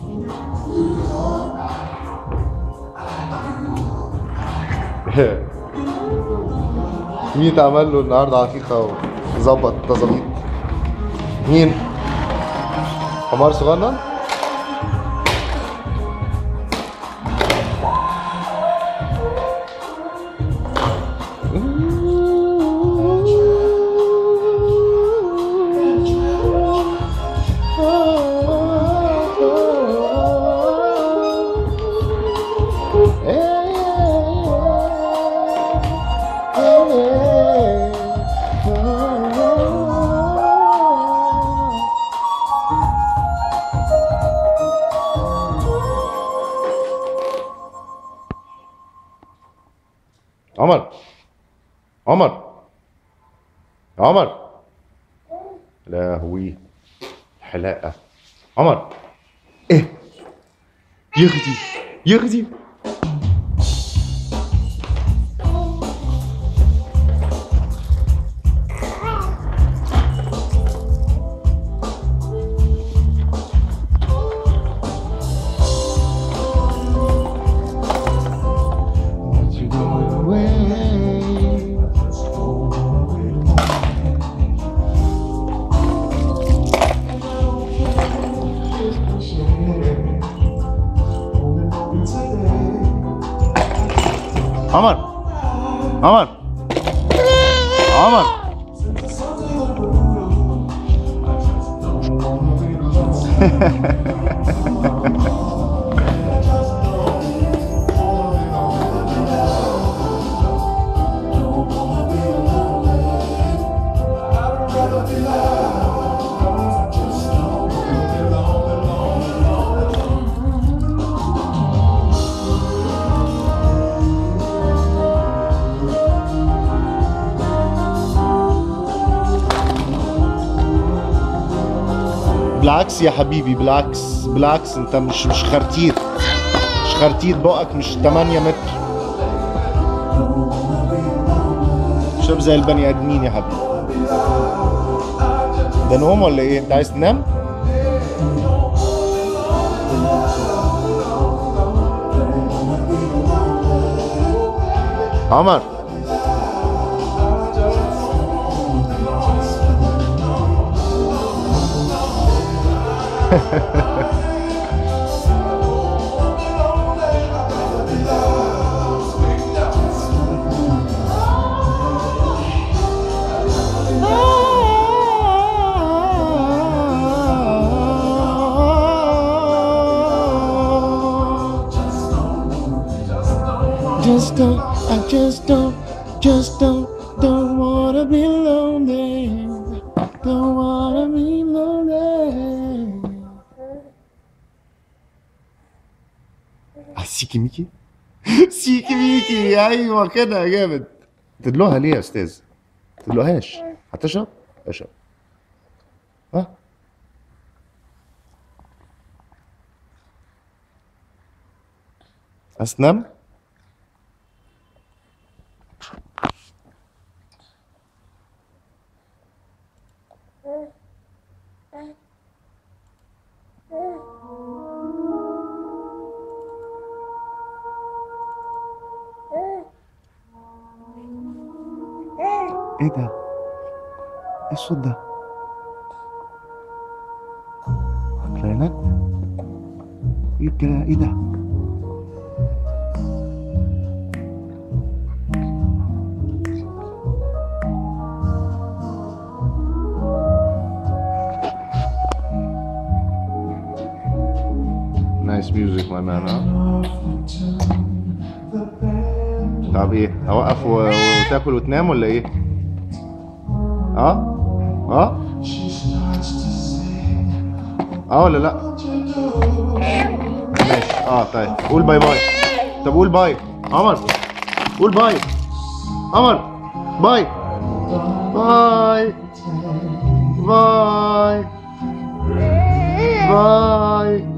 مين اتعمل له النهارده عقيقة وظبط تظابيط؟ مين؟ حمار صغنن؟ عمر عمر عمر لهوي حلاقة عمر ايه يغدي يغدي What you going away? عمر عمر عمر بالعكس يا حبيبي بالعكس بالعكس انت مش مش خرتيت مش خرتيت بقك مش 8 متر شرب زي البني ادمين يا حبيبي ده نوم ولا ايه انت عايز تنام عمر Just don't, I just don't, just don't, don't wanna be lonely. Don't wanna be lonely. سيكي ميكي سيكي ميكي ايوه كده جامد تدلوها ليه يا استاذ؟ تدلوهاش هتشرب؟ اشرب ها اسنم ايه ده؟ ايه الصوت ده؟ كلارينات؟ ايه الكلا- ايه ده؟ نايس ميوزك my man ها؟ طب ايه؟ اوقف و- وتاكل وتنام ولا ايه؟ اه؟ اه؟ اه ولا لا؟ ماشي اه طيب قول باي باي طب قول باي عمر قول باي عمر باي باي باي باي